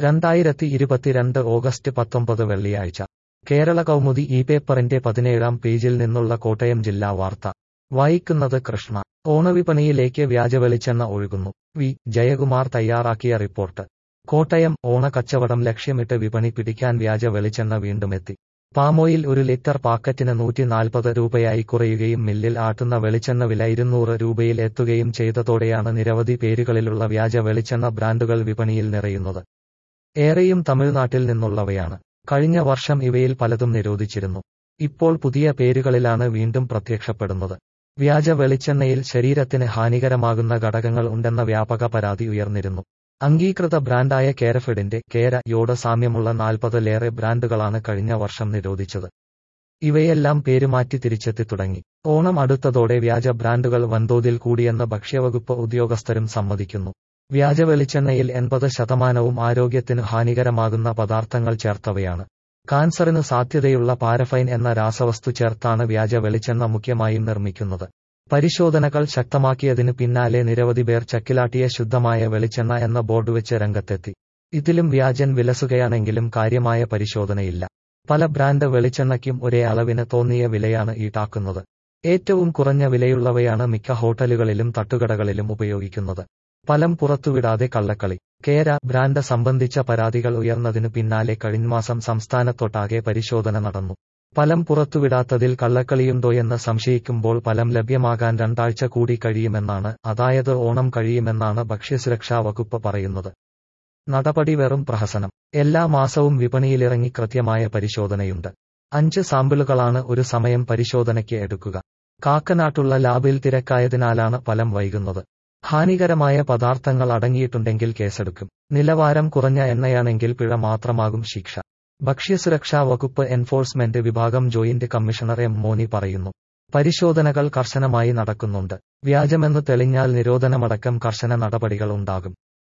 രണ്ടായിരത്തി ഇരുപത്തിരണ്ട് ഓഗസ്റ്റ് പത്തൊമ്പത് വെള്ളിയാഴ്ച കേരള കൗമുദി ഈ പേപ്പറിന്റെ പതിനേഴാം പേജിൽ നിന്നുള്ള കോട്ടയം ജില്ലാ വാർത്ത വായിക്കുന്നത് കൃഷ്ണ ഓണവിപണിയിലേക്ക് വ്യാജവെളിച്ചെണ്ണ ഒഴുകുന്നു വി ജയകുമാർ തയ്യാറാക്കിയ റിപ്പോർട്ട് കോട്ടയം ഓണക്കച്ചവടം ലക്ഷ്യമിട്ട് വിപണി പിടിക്കാൻ വ്യാജ വെളിച്ചെണ്ണ വീണ്ടുമെത്തി പാമോയിൽ ഒരു ലിറ്റർ പാക്കറ്റിന് നൂറ്റി നാൽപ്പത് രൂപയായി കുറയുകയും മില്ലിൽ ആട്ടുന്ന വെളിച്ചെണ്ണ വില ഇരുന്നൂറ് രൂപയിൽ എത്തുകയും ചെയ്തതോടെയാണ് നിരവധി പേരുകളിലുള്ള വ്യാജ വെളിച്ചെണ്ണ ബ്രാൻഡുകൾ വിപണിയിൽ നിറയുന്നത് ഏറെയും തമിഴ്നാട്ടിൽ നിന്നുള്ളവയാണ് കഴിഞ്ഞ വർഷം ഇവയിൽ പലതും നിരോധിച്ചിരുന്നു ഇപ്പോൾ പുതിയ പേരുകളിലാണ് വീണ്ടും പ്രത്യക്ഷപ്പെടുന്നത് വ്യാജ വെളിച്ചെണ്ണയിൽ ശരീരത്തിന് ഹാനികരമാകുന്ന ഘടകങ്ങൾ ഉണ്ടെന്ന വ്യാപക പരാതി ഉയർന്നിരുന്നു അംഗീകൃത ബ്രാൻഡായ കേരഫിഡിന്റെ കേര യോട് സാമ്യമുള്ള നാൽപ്പതിലേറെ ബ്രാൻഡുകളാണ് കഴിഞ്ഞ വർഷം നിരോധിച്ചത് ഇവയെല്ലാം പേരുമാറ്റി തിരിച്ചെത്തി തുടങ്ങി ഓണം അടുത്തതോടെ വ്യാജ ബ്രാൻഡുകൾ വൻതോതിൽ കൂടിയെന്ന് ഭക്ഷ്യവകുപ്പ് ഉദ്യോഗസ്ഥരും സമ്മതിക്കുന്നു വ്യാജ വെളിച്ചെണ്ണയിൽ എൺപത് ശതമാനവും ആരോഗ്യത്തിന് ഹാനികരമാകുന്ന പദാർത്ഥങ്ങൾ ചേർത്തവയാണ് കാൻസറിന് സാധ്യതയുള്ള പാരഫൈൻ എന്ന രാസവസ്തു ചേർത്താണ് വ്യാജ വെളിച്ചെണ്ണ മുഖ്യമായും നിർമ്മിക്കുന്നത് പരിശോധനകൾ ശക്തമാക്കിയതിന് പിന്നാലെ നിരവധി പേർ ചക്കിലാട്ടിയ ശുദ്ധമായ വെളിച്ചെണ്ണ എന്ന ബോർഡ് വെച്ച് രംഗത്തെത്തി ഇതിലും വ്യാജൻ വിലസുകയാണെങ്കിലും കാര്യമായ പരിശോധനയില്ല പല ബ്രാൻഡ് വെളിച്ചെണ്ണയ്ക്കും ഒരേ അളവിന് തോന്നിയ വിലയാണ് ഈടാക്കുന്നത് ഏറ്റവും കുറഞ്ഞ വിലയുള്ളവയാണ് മിക്ക ഹോട്ടലുകളിലും തട്ടുകടകളിലും ഉപയോഗിക്കുന്നത് ഫലം പുറത്തുവിടാതെ കള്ളക്കളി കേര ബ്രാൻഡ് സംബന്ധിച്ച പരാതികൾ ഉയർന്നതിനു പിന്നാലെ കഴിഞ്ഞമാസം സംസ്ഥാനത്തൊട്ടാകെ പരിശോധന നടന്നു ഫലം പുറത്തുവിടാത്തതിൽ കള്ളക്കളിയുണ്ടോയെന്ന് സംശയിക്കുമ്പോൾ ഫലം ലഭ്യമാകാൻ രണ്ടാഴ്ച കൂടി കഴിയുമെന്നാണ് അതായത് ഓണം കഴിയുമെന്നാണ് ഭക്ഷ്യസുരക്ഷാ വകുപ്പ് പറയുന്നത് നടപടി വെറും പ്രഹസനം എല്ലാ മാസവും വിപണിയിലിറങ്ങി കൃത്യമായ പരിശോധനയുണ്ട് അഞ്ച് സാമ്പിളുകളാണ് ഒരു സമയം പരിശോധനയ്ക്ക് എടുക്കുക കാക്കനാട്ടുള്ള ലാബിൽ തിരക്കായതിനാലാണ് ഫലം വൈകുന്നത് ഹാനികരമായ പദാർത്ഥങ്ങൾ അടങ്ങിയിട്ടുണ്ടെങ്കിൽ കേസെടുക്കും നിലവാരം കുറഞ്ഞ എണ്ണയാണെങ്കിൽ പിഴ മാത്രമാകും ശിക്ഷ ഭക്ഷ്യസുരക്ഷാ വകുപ്പ് എൻഫോഴ്സ്മെന്റ് വിഭാഗം ജോയിന്റ് കമ്മീഷണർ എം മോനി പറയുന്നു പരിശോധനകൾ കർശനമായി നടക്കുന്നുണ്ട് വ്യാജമെന്ന് തെളിഞ്ഞാൽ നിരോധനമടക്കം കർശന നടപടികൾ ഉണ്ടാകും